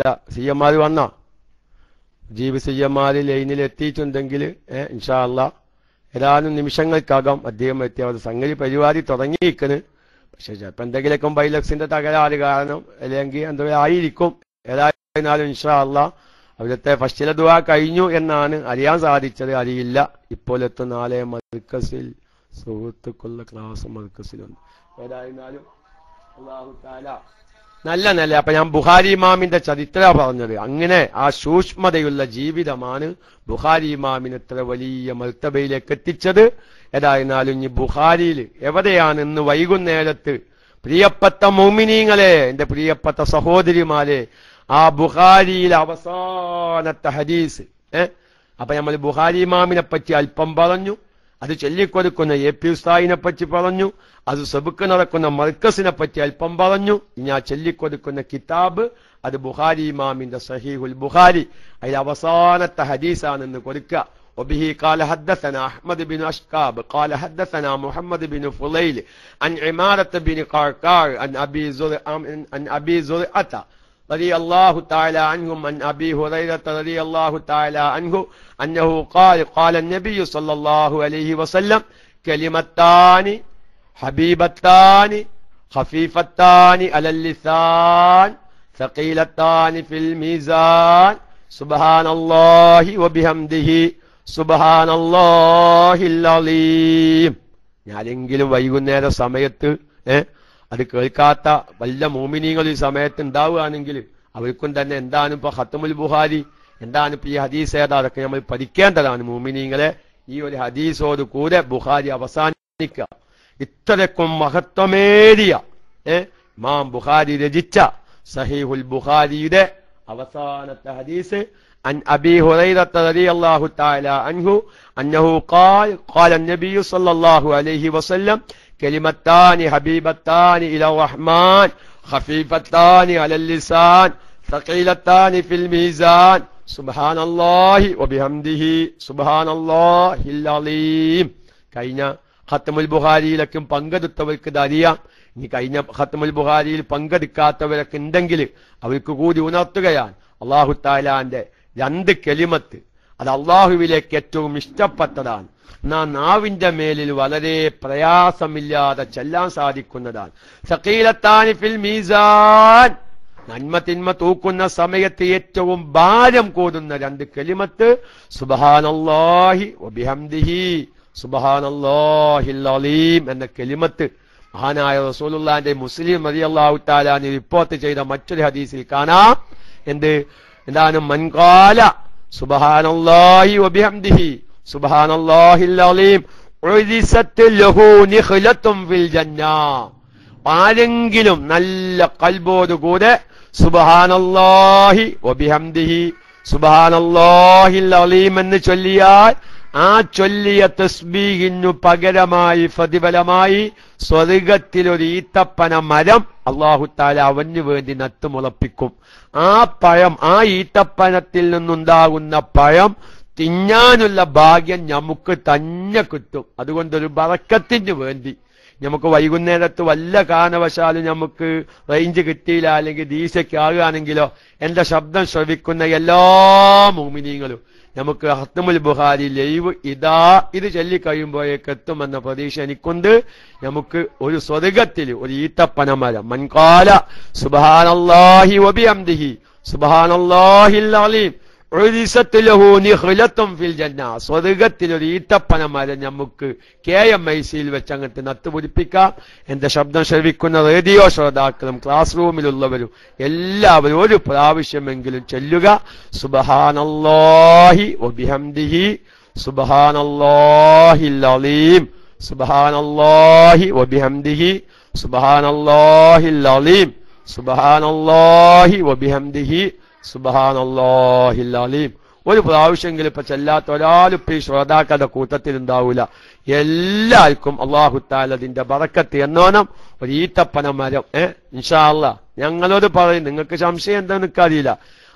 അല്ല C M R വന്നോ ജീവ് C M R ലൈനിൽ എത്തിയിട്ടുണ്ടെങ്കിൽ ഏഹ് ഇൻഷാ അല്ലാ ഏതാനും നിമിഷങ്ങൾക്കകം അദ്ദേഹം എത്തി അവർ സംഗതി പരിപാടി തുടങ്ങിയിരിക്കണ് പക്ഷെ ചിലപ്പോൾ എന്തെങ്കിലുമൊക്കെ ബൈലക്സിന്റെ തകരാറ് കാരണം അല്ലെങ്കിൽ എന്തോ ആയിരിക്കും ഏതായിരുന്നാലും ഇൻഷാ അല്ലാ അവിടുത്തെ ഫസ്റ്റിലെ ദുവാ കഴിഞ്ഞു എന്നാണ് അറിയാൻ സാധിച്ചത് അറിയില്ല ഇപ്പോൾ എത്തുന്ന നാളെ മർക്കസിൽ സുഹൃത്തുക്കളുടെ ക്ലാസ് മർക്കസിലുണ്ട് ഏതായിരുന്നാലും അള്ളാഹു താല നല്ല നല്ല അപ്പൊ ഞാൻ ബുഹാരി ഇമാമിന്റെ ചരിത്ര പറഞ്ഞത് അങ്ങനെ ആ സൂക്ഷ്മതയുള്ള ജീവിതമാണ് ബുഹാരി ഇമാമിന് ഇത്ര വലിയ മർത്തബയിലേക്ക് എത്തിച്ചത് ഏതായിരുന്നാലും ഇനി ബുഹാരിയിൽ എവിടെയാണ് ഇന്ന് വൈകുന്നേരത്ത് പ്രിയപ്പെട്ട മോമിനീങ്ങളെ എന്റെ പ്രിയപ്പെട്ട സഹോദരിമാരെ ആ ബുഹാരിയിലെ അവസാനത്തെ ഹദീസ് ഏ അപ്പൊ നമ്മൾ ബുഹാരി ഇമാമിനെ പറ്റി അല്പം പറഞ്ഞു അത് ചൊല്ലിക്കൊടുക്കുന്ന എ പി ഉസ്താദിനെ പറ്റി പറഞ്ഞു അത് സബുക്ക് നടക്കുന്ന മർക്കസിനെ പറ്റി അല്പം പറഞ്ഞു ഞാൻ ചൊല്ലിക്കൊടുക്കുന്ന കിതാബ് അത് ബുഹാരി ഇമാമിന്റെ സഹീഹുൽ ബുഹാരി അതിൽ അവസാനത്തെ ഹദീസാണെന്ന് കൊടുക്കുക وبه قال حدثنا أحمد بن أشكاب قال حدثنا محمد بن فضيل عن عمارة بن قرقار عن أبي زرع عن أبي زرعة رضي الله تعالى عنهم عن أبي هريرة رضي الله تعالى عنه أنه قال قال النبي صلى الله عليه وسلم كلمتان حبيبتان خفيفتان على اللسان ثقيلتان في الميزان سبحان الله وبحمده سبحان الله العظيم ഞാനെങ്കിലും വൈകുന്നേര സമയത്ത് ഏഹ് അത് കേൾക്കാത്ത വല്ല മോമിനിയങ്ങൾ ഈ സമയത്ത് ഉണ്ടാവുകയാണെങ്കിൽ അവർക്കും തന്നെ എന്താണ് ഇപ്പൊ ഹത്തമുൽ ബുഹാരി എന്താണ് ഇപ്പൊ ഈ ഹദീസ് ഏതാ അതൊക്കെ നമ്മൾ പഠിക്കേണ്ടതാണ് മോമിനിയങ്ങളെ ഈ ഒരു ഹദീസോട് കൂടെ ബുഹാരി അവസാനിക്കുക ഇത്രക്കും മഹത്വമേറിയ ഏ മാം ബുഹാരി രചിച്ച സഹീഹുൽ ബുഹാരിയുടെ അവസാനത്തെ ഹദീസ് عن أبي هريرة رضي الله تعالى عنه أنه قال قال النبي صلى الله عليه وسلم كلمتان حبيبتان إلى الرحمن خفيفتان على اللسان ثقيلتان في الميزان سبحان الله وبحمده سبحان الله العظيم കഴിഞ്ഞ ഖത്തമുൽ ബുഹാരിയിലൊക്കെ പങ്കെടുത്തവർക്ക് ഇത് അറിയാം ഇനി കഴിഞ്ഞ ഖത്തമുൽ ബുഹാരിയിൽ പങ്കെടുക്കാത്തവരൊക്കെ ഉണ്ടെങ്കിൽ അവർക്ക് കൂടി ഉണർത്തുകയാണ് അള്ളാഹു താലാന്റെ രണ്ട് കെലിമത്ത് അത് അള്ളാഹുവിലേക്ക് ഏറ്റവും ഇഷ്ടപ്പെട്ടതാണ് എന്നാ നാവിന്റെ മേലിൽ വളരെ പ്രയാസമില്ലാതെ ചെല്ലാൻ സാധിക്കുന്നതാണ് സക്കീലത്താനി ഫിൽ മീസാൻ നന്മ തിന്മ തൂക്കുന്ന സമയത്ത് ഏറ്റവും ഭാരം കൂടുന്ന രണ്ട് കെലിമത്ത് സുബഹാനല്ലാഹി വബിഹംദിഹി സുബഹാനല്ലാഹിൽ അലീം എന്ന കെലിമത്ത് മഹാനായ റസൂലുള്ളാന്റെ മുസ്ലിം റളിയല്ലാഹു തആല റിപ്പോർട്ട് ചെയ്ത മറ്റൊരു ഹദീസിൽ കാണാം എന്ത് എന്താണ് മൻകാല സുബഹാനല്ലാഹി വബിഹംദിഹി സുബഹാനല്ലാഹിൽ അലീം ഉരിസത്ത് ലഹു നിഖ്ലത്തും ഫിൽ ജന്ന ആരെങ്കിലും നല്ല കൽബോടുകൂടെ സുബഹാനല്ലാഹി വബിഹംദിഹി സുബഹാനല്ലാഹിൽ അലീം എന്ന് ചൊല്ലിയാൽ ആ ചൊല്ലിയ തസ്ബീഹിനു പകരമായി പ്രതിഫലമായി സ്വർഗത്തിൽ ഒരു ഈത്തപ്പന മരം അള്ളാഹുത്താല അവന് വേണ്ടി നട്ടുമുളപ്പിക്കും ആ പഴം ആ ഈത്തപ്പനത്തിൽ നിന്നുണ്ടാകുന്ന പഴം തിന്നാനുള്ള ഭാഗ്യം നമുക്ക് തന്നെ കിട്ടും അതുകൊണ്ടൊരു ബറക്കത്തിന് വേണ്ടി നമുക്ക് വൈകുന്നേരത്ത് വല്ല കാരണവശാലും നമുക്ക് റേഞ്ച് കിട്ടിയില്ല അല്ലെങ്കിൽ ദീശയ്ക്ക് ആകുകയാണെങ്കിലോ എന്റെ ശബ്ദം ശ്രവിക്കുന്ന എല്ലാ മോമിനിയങ്ങളും നമുക്ക് ഹത്തമുൽ ബുഹാരി ലൈവ് ഇതാ ഇത് ചൊല്ലിക്കഴിയുമ്പോഴേക്ക് എത്തുമെന്ന പ്രതീക്ഷ എനിക്കുണ്ട് നമുക്ക് ഒരു സ്വർഗത്തിൽ ഒരു ഈത്തപ്പനമരം മൻകാല സുബാനല്ലാഹി വബിഅംദിഹി സുബാനല്ലാഹിൽ അലീം ഫിൽ ജന്ന സ്വർഗത്തിൽ ഒരു ഈത്തപ്പനമരം നമുക്ക് കെ എം ഐ സിയിൽ വെച്ച് അങ്ങോട്ട് നട്ടുപിടിപ്പിക്കാം എന്റെ ശബ്ദം ശ്രവിക്കുന്ന റേഡിയോ ശ്രോതാക്കളും ക്ലാസ് റൂമിലുള്ളവരും എല്ലാവരും ഒരു പ്രാവശ്യമെങ്കിലും ചെല്ലുക സുബഹാനല്ലാഹി വബിഹംദിഹി സുബഹാനല്ലാഹിൽ അലീം സുബഹാനല്ലാഹി വബിഹംദിഹി സുബഹാനല്ലാഹിൽ അലീം സുബഹാനല്ലാഹി വബിഹംദിഹി സുബഹാനല്ലാഹിൽ അലീം ഒരു പ്രാവശ്യമെങ്കിലും ഇപ്പൊ ചെല്ലാത്ത ഒരാളും ഇപ്പൊ ഈ ശ്രോതാക്കളുടെ കൂട്ടത്തിൽ ഉണ്ടാവൂല എല്ലാവർക്കും അള്ളാഹുത്താൽ അതിന്റെ ബറക്കത്ത് എന്നോണം ഒരു ഈത്തപ്പന മരം ഏ ഇൻഷാല്ല ഞങ്ങളോട് പറയും നിങ്ങൾക്ക് സംശയം എന്താണെന്ന് എനിക്കറിയില്ല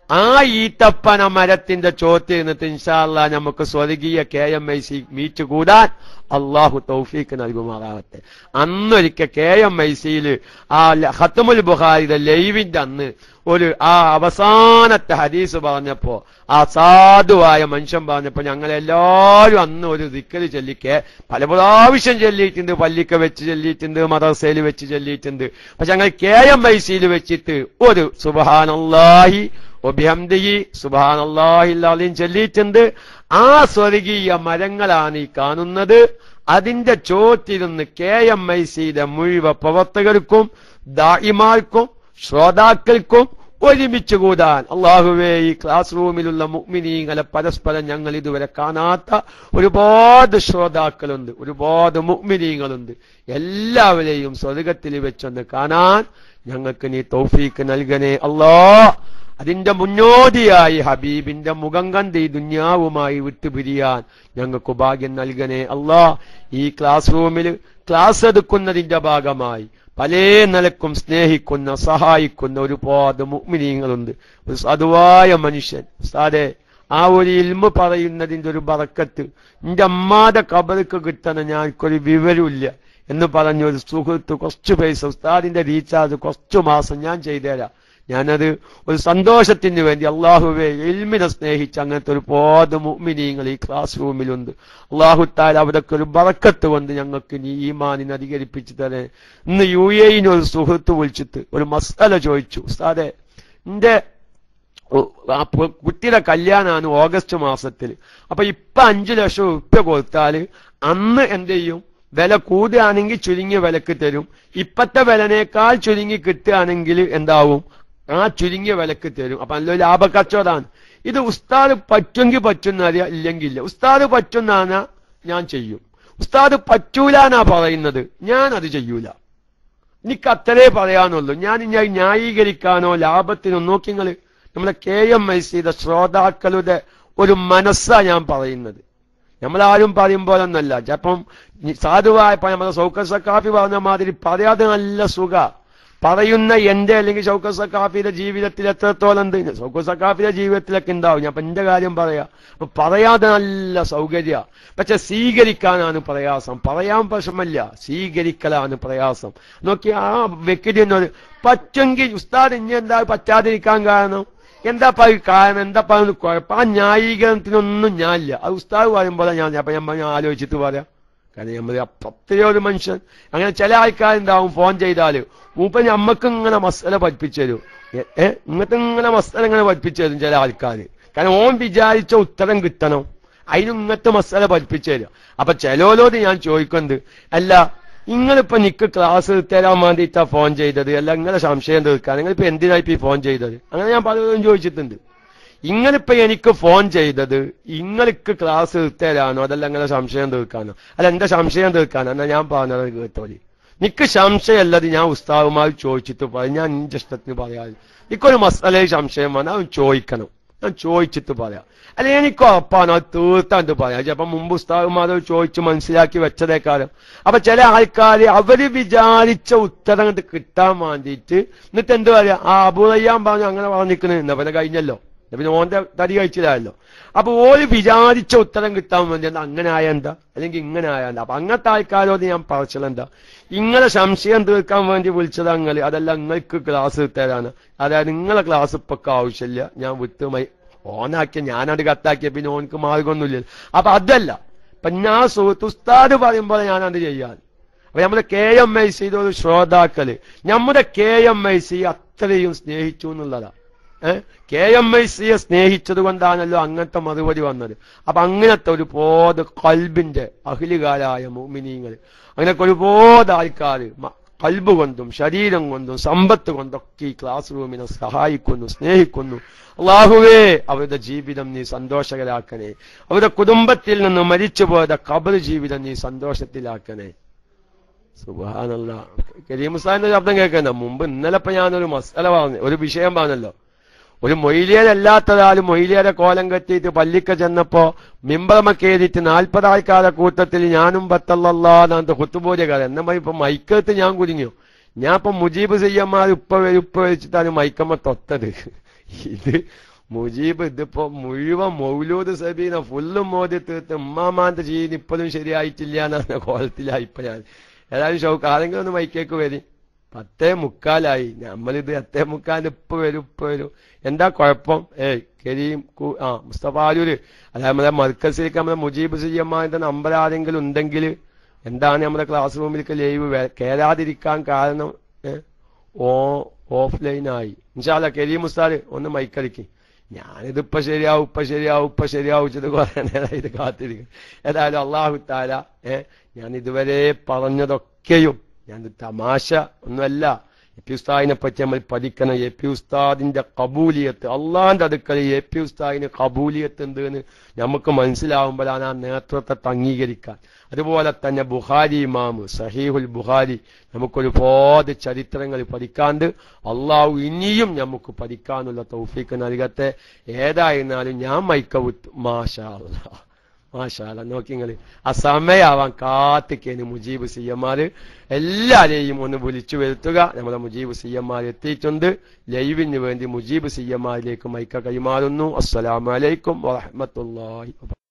ആ ഈത്തപ്പന മരത്തിന്റെ ചോത്തിൽ നിന്നിട്ട് ഇൻഷാല്ല നമുക്ക് സ്വർഗീയ K M I C meet കൂടാൻ അള്ളാഹു തൗഫീക്ക് നൽകുമാറാവട്ടെ അന്നൊരിക്കൽ കെ എം ഐ സിയിൽ ആ ല- ഖത്തമുൽ ബുഖാരിയുടെ ലൈവിന്റെ അന്ന് ഒരു ആ അവസാനത്തെ ഹദീസ് പറഞ്ഞപ്പോ ആ സാധുവായ മനുഷ്യൻ പറഞ്ഞപ്പോ ഞങ്ങൾ എല്ലാവരും അന്ന് ഒരു ദിക്കല് ചൊല്ലിക്കെ പല പ്രാവശ്യം ചൊല്ലിയിട്ടുണ്ട് പള്ളിക്ക വെച്ച് ചൊല്ലിയിട്ടുണ്ട് മദർസയിൽ വെച്ച് ചൊല്ലിയിട്ടുണ്ട് പക്ഷെ ഞങ്ങൾ കെ എം ഐ സിയിൽ വെച്ചിട്ട് ഒരു സുബഹാനല്ലാഹി ഒബിഹംദിഹി സുബഹാനല്ലാഹില്ലാതെയും ചൊല്ലിയിട്ടുണ്ട് ആ സ്വർഗീയ മരങ്ങളാണ് ഈ കാണുന്നത് അതിന്റെ ചോത്തിരുന്ന് കെ എം ഐ സിയുടെ മുഴുവൻ പ്രവർത്തകർക്കും ദായിമാർക്കും ശ്രോതാക്കൾക്കും ഒരുമിച്ച് കൂടാൻ അള്ളാഹുവേ ഈ ക്ലാസ് റൂമിലുള്ള മുഗ്മിനീങ്ങളെ പരസ്പരം ഞങ്ങൾ ഇതുവരെ കാണാത്ത ഒരുപാട് ശ്രോതാക്കളുണ്ട് ഒരുപാട് മുഗ്മിനീങ്ങളുണ്ട് എല്ലാവരെയും സ്വർഗത്തിൽ വെച്ചൊന്ന് കാണാൻ ഞങ്ങൾക്ക് നീ തൗഫീക്ക് നൽകണേ അല്ലാ അതിന്റെ മുന്നോടിയായി ഹബീബിന്റെ മുഖം കണ്ട് ഈ ദുന്യാവുമായി വിട്ടുപിരിയാൻ ഞങ്ങൾക്ക് ഭാഗ്യം നൽകണേ അല്ലാ ഈ ക്ലാസ് റൂമിൽ ക്ലാസ് എടുക്കുന്നതിന്റെ ഭാഗമായി പല നിലക്കും സ്നേഹിക്കുന്ന സഹായിക്കുന്ന ഒരുപാട് മുഗ്മിനീങ്ങളുണ്ട് ഒരു സാധുവായ മനുഷ്യൻ സാതെ ആ ഒരു ഇൽമ പറയുന്നതിന്റെ ഒരു ബറക്കത്ത് എന്റെ അമ്മാടെ കബർക്ക് കിട്ടണ ഞാൻക്കൊരു വിവരമില്ല എന്ന് പറഞ്ഞ ഒരു സുഹൃത്ത് കുറച്ച് പൈസ ഉസ്താദിന്റെ റീചാർജ് കുറച്ചു മാസം ഞാൻ ചെയ്തുതരാം ഞാനത് ഒരു സന്തോഷത്തിന് വേണ്ടി അള്ളാഹുവെ എൽമിനെ സ്നേഹിച്ച് അങ്ങനത്തെ ഒരു പോത മുഅ്മിനീങ്ങൾ ഈ ക്ലാസ് റൂമിലുണ്ട് അള്ളാഹു താല അവിടൊക്കെ ഒരു ബറക്കത്ത് കൊണ്ട് ഞങ്ങൾക്ക് നീ ഈമാനിനെ അധികരിപ്പിച്ചു തരേ ഇന്ന് യു എയിന് ഒരു സുഹൃത്ത് വിളിച്ചിട്ട് ഒരു മസാല ചോദിച്ചു സാറേ എന്റെ ഓ, ആ പു- കുട്ടിയുടെ കല്യാണമാണ് ഓഗസ്റ്റ് മാസത്തിൽ അപ്പൊ ഇപ്പൊ അഞ്ചു ലക്ഷം ഉറുപ്പ്യ കൊടുത്താല് അന്ന് എന്ത് ചെയ്യും വില കൂടുകയാണെങ്കിൽ ചുരുങ്ങിയ വിലക്ക് തരും ഇപ്പത്തെ വിലനേക്കാൾ ചുരുങ്ങി കിട്ടുകയാണെങ്കിൽ എന്താവും ആ ചുരുങ്ങിയ വിലക്ക് തരും അപ്പൊ നല്ലൊരു ലാഭക്കച്ചവടമാണ് ഇത് ഉസ്താദ് പറ്റുമെങ്കിൽ പറ്റുന്ന അറിയാം ഇല്ലെങ്കിൽ ഇല്ല ഉസ്താദ് പറ്റുന്നാണ് ഞാൻ ചെയ്യും ഉസ്താദ് പറ്റൂലാന്നാ പറയുന്നത് ഞാൻ അത് ചെയ്യൂല എനിക്ക് അത്രേ പറയാനുള്ളൂ ഞാൻ ഇനി ന്യായീകരിക്കാനോ ലാഭത്തിനോ നോക്കിങ്ങള് നമ്മളെ കെ എം ഐ സിയുടെ ശ്രോതാക്കളുടെ ഒരു മനസ്സാ ഞാൻ പറയുന്നത് നമ്മളാരും പറയും പോലെ ഒന്നല്ല ചിലപ്പം ഈ സാധുവായപ്പോ നമ്മളെ സൗക്കർ സക്കാഫി പറഞ്ഞ മാതിരി പറയാതെ നല്ല സുഖ പറയുന്ന എന്റെ അല്ലെങ്കിൽ ഷൗക്കർ സക്കാഫിയുടെ ജീവിതത്തിൽ എത്രത്തോളം ഉണ്ട് ഷൗക്കർ സക്കാഫിയുടെ ജീവിതത്തിലൊക്കെ ഉണ്ടാവും ഞാൻ അപ്പൊ എന്റെ കാര്യം പറയാം അപ്പൊ പറയാതെ നല്ല സൗകര്യ പക്ഷെ സ്വീകരിക്കാനാണ് പ്രയാസം പറയാൻ പ്രശ്നമല്ല സ്വീകരിക്കലാണ് പ്രയാസം നോക്കി ആ വ്യക്തി എന്നോട് പറ്റുമെങ്കിൽ ഉസ്താദ് ഇനി എന്താ പറ്റാതിരിക്കാൻ കാരണം എന്താ പറ കാരണം എന്താ പറയുന്നത് കുഴപ്പം ആ ന്യായീകരണത്തിനൊന്നും ഞാനില്ല അത് ഉസ്താദ് പറയുമ്പോൾ ഞാൻ അപ്പൊ ഞാൻ ഞാൻ ആലോചിച്ചിട്ട് പറയാം കാരണം നമ്മൾ അത്രയോ ഒരു മനുഷ്യൻ അങ്ങനെ ചില ആൾക്കാരുണ്ടാവും ഫോൺ ചെയ്താല് മൂപ്പ നമ്മക്ക് ഇങ്ങനെ മസാല പഠിപ്പിച്ചു തരും ഏ- ഏ ഇങ്ങനത്തെ ഇങ്ങനെ മസാല ഇങ്ങനെ പഠിപ്പിച്ചു തരും ചില ആൾക്കാര് കാരണം ഓൻ വിചാരിച്ച ഉത്തരം കിട്ടണം അതിന് ഇങ്ങനത്തെ മസാല പഠിപ്പിച്ചു തരും അപ്പൊ ചിലോലോട് ഞാൻ ചോദിക്കുന്നത് അല്ല നിങ്ങളിപ്പോ നിക്ക് ക്ലാസ് തരാൻ വേണ്ടിയിട്ടാ ഫോൺ ചെയ്തത് അല്ല നിങ്ങളെ സംശയം തീർക്കാൻ നിങ്ങളിപ്പോ എന്തിനാ ഇപ്പൊ ഈ ഫോൺ ചെയ്തത് അങ്ങനെ ഞാൻ പലരും ചോദിച്ചിട്ടുണ്ട് ഇങ്ങളിപ്പോ എനിക്ക് ഫോൺ ചെയ്തത് ഇങ്ങൾക്ക് ക്ലാസ് തരാനോ അതല്ല നിങ്ങളെ സംശയം തീർക്കാനോ അല്ല എന്റെ സംശയം തീർക്കാനോ എന്നാ ഞാൻ പറഞ്ഞത് കേട്ടോളി നിക്ക് സംശയമല്ലത് ഞാൻ ഉസ്താവുമായി ചോദിച്ചിട്ട് പറയും ഞാൻ എന്റെ ഇഷ്ടത്തിന് പറയാതെ നിക്കൊരു മസാലയിൽ സംശയം വന്നാൽ അവൻ ചോദിക്കണം ഞാൻ ചോദിച്ചിട്ട് പറയാം അല്ല എനിക്ക് ഉറപ്പാണ് അത് തീർത്താണ്ട് പറയാം ചിലപ്പോ മുമ്പ് ഉസ്താവുമാരോട് ചോദിച്ച് മനസ്സിലാക്കി വെച്ചതേക്കാലം അപ്പൊ ചില ആൾക്കാര് അവര് വിചാരിച്ച ഉത്തരം അങ്ങോട്ട് കിട്ടാൻ വേണ്ടിയിട്ട് എന്നിട്ട് എന്ത് പറയാ ആ അബുറയ്യാൻ പറഞ്ഞു അങ്ങനെ പറഞ്ഞിരിക്കുന്നത് എന്നാ പിന്നെ കഴിഞ്ഞല്ലോ എന്നാ പിന്നെ ഓന്റെ തടി കഴിച്ചില്ലല്ലോ അപ്പൊ ഓര് വിചാരിച്ച ഉത്തരം കിട്ടാൻ വേണ്ടി എന്താ അങ്ങനെ ആയ എന്താ അല്ലെങ്കിൽ ഇങ്ങനെ ആയ എന്താ അപ്പൊ അങ്ങനത്തെ ആൾക്കാരോട് ഞാൻ പറച്ചലെന്താ ഇങ്ങളെ സംശയം തീർക്കാൻ വേണ്ടി വിളിച്ചത് അങ്ങള് അതല്ല നിങ്ങൾക്ക് ക്ലാസ് തരാണ് അതായത് നിങ്ങളെ ക്ലാസ് ഇപ്പൊക്കെ ആവശ്യമില്ല ഞാൻ വിട്ടുമായി ഓനാക്കിയ ഞാനത് കത്താക്കിയ പിന്നെ ഓനക്ക് മാർഗമൊന്നുമില്ല അപ്പൊ അതല്ല ഇപ്പൊ ഞാൻ സുഹൃത്ത് ഉസ്താദ് പറയുമ്പോൾ ഞാനത് ചെയ്യാൻ അപ്പൊ നമ്മുടെ കെ എം ഐ സിയുടെ ഒരു ശ്രോതാക്കള് നമ്മുടെ കെ എം ഐ സി അത്രയും സ്നേഹിച്ചു എന്നുള്ളതാ ഏഹ് കെ എം ഐ സിയെ സ്നേഹിച്ചത് കൊണ്ടാണല്ലോ അങ്ങനത്തെ മറുപടി വന്നത് അപ്പൊ അങ്ങനത്തെ ഒരുപാട് കൽബിന്റെ അഖിലുകാരായ മോമിനീങ്ങൾ അങ്ങനെയൊക്കെ ഒരുപാട് ആൾക്കാർ കൽബ് കൊണ്ടും ശരീരം കൊണ്ടും സമ്പത്ത് കൊണ്ടൊക്കെ ഈ ക്ലാസ് റൂമിനെ സഹായിക്കുന്നു സ്നേഹിക്കുന്നു അള്ളാഹുവേ അവരുടെ ജീവിതം നീ സന്തോഷകരാക്കണേ അവരുടെ കുടുംബത്തിൽ നിന്ന് മരിച്ചുപോയത കബർ ജീവിതം നീ സന്തോഷത്തിലാക്കണേ സുബാനല്ല കരീമുസാന്റെ ശബ്ദം കേൾക്കുന്ന മുമ്പ് ഇന്നലെ ഇപ്പൊ ഞാനൊരു മസാല പറഞ്ഞു ഒരു വിഷയം പറഞ്ഞല്ലോ ഒരു മൊയിലിയരല്ലാത്തതാലും മൊയിലിയരെ കോലം കെട്ടിയിട്ട് പള്ളിക്ക ചെന്നപ്പോ മിമ്പറമൊക്കെ എഴുതിയിട്ട് നാൽപ്പത് ആൾക്കാരെ കൂട്ടത്തിൽ ഞാനും പത്തല്ലാന്നാന്ത കുത്തുപോലെക്കാരൻ എന്നെ ഇപ്പൊ മൈക്കത്ത് ഞാൻ കുരുങ്ങിയോ ഞാൻ ഇപ്പൊ മുജീബ് സയ്യന്മാർ ഉപ്പ വരും ഉപ്പ വെച്ചിട്ടാണ് മൈക്കമ്മ തൊത്തത് ഇത് മുജീബ് ഇതിപ്പോ മുഴുവൻ മൗലൂദ് സബീന ഫുള്ളും മോദി തീർത്ത് ഉമ്മാമാന്റെ ജീൻ ഇപ്പോഴും ശരിയായിട്ടില്ല എന്ന കോലത്തിലായി ഇപ്പൊ ഞാൻ ഏതായാലും ഷൗക്ക് ആരെങ്കിലും ഒന്ന് മൈക്കേക്ക് വരി പത്തേ മുക്കാലായി നമ്മളിത് എത്തേ മുക്കാലിന് ഇപ്പൊ വരും ഇപ്പൊ വരും എന്താ കുഴപ്പം ഏയ് കരീം കു- ആ മുസ്തഫാലൂര് അതായത് നമ്മുടെ മർക്കസിലേക്ക് നമ്മുടെ മുജീബ് സയ്യമ്മാന്റെ നമ്പർ ആരെങ്കിലും ഉണ്ടെങ്കിൽ എന്താണ് നമ്മുടെ ക്ലാസ് റൂമിലേക്ക് ലൈവ് കേരാതിരിക്കാൻ കാരണം ഏ? ഓ ഓഫ്ലൈനായി ഇൻഷാല്ല കരീം ഉസ്താദ് ഒന്ന് മൈക്കളിക്ക് ഞാനിതിപ്പോ ശരിയാവും ഇപ്പൊ ശരിയാവും ഇപ്പൊ ശരിയാവും ഇത് കുറെ നേരം ഇത് കാത്തിരിക്കും ഏതായാലും അള്ളാഹു താല ഏ ഞാൻ ഇതുവരെ പറഞ്ഞതൊക്കെയും ഞാൻ തമാശ ഒന്നുമല്ല എ പി ഉസ്താദിനെ പറ്റി നമ്മൾ പഠിക്കണം എ പി ഉസ്താദിന്റെ കബൂലിയത്ത് അള്ളാന്റെ അടുക്കൽ എ പി ഉസ്താദിന് കബൂലിയത്ത് ഉണ്ട് എന്ന് നമുക്ക് മനസ്സിലാവുമ്പോഴാണ് ആ നേതൃത്വത്തെ അംഗീകരിക്കാൻ അതുപോലെ തന്നെ ബുഹാരി ഇമാമ് സഹീഹുൽ ബുഹാരി നമുക്കൊരുപാട് ചരിത്രങ്ങൾ പഠിക്കാണ്ട് അള്ളാഹു ഇനിയും നമുക്ക് പഠിക്കാനുള്ള തൗഫീക്ക് നൽകട്ടെ ഏതായിരുന്നാലും ഞാൻ മൈക്ക വിട്ടു മാഷാ അല്ലാ മാഷാല നോക്കിങ്ങള് ആ സമയാവാൻ കാത്തിക്കേന് മുജീബ് സിയന്മാര് എല്ലാരെയും ഒന്ന് വിളിച്ചു വരുത്തുക നമ്മുടെ മുജീബ് സിയന്മാർ എത്തിയിട്ടുണ്ട് ലൈവിന് വേണ്ടി മുജീബ് സിയന്മാരിലേക്ക് മൈക്ക കൈമാറുന്നു അസ്സലാമലൈക്കും വറഹമത്തുള്ളാഹി വബറകാതുഹു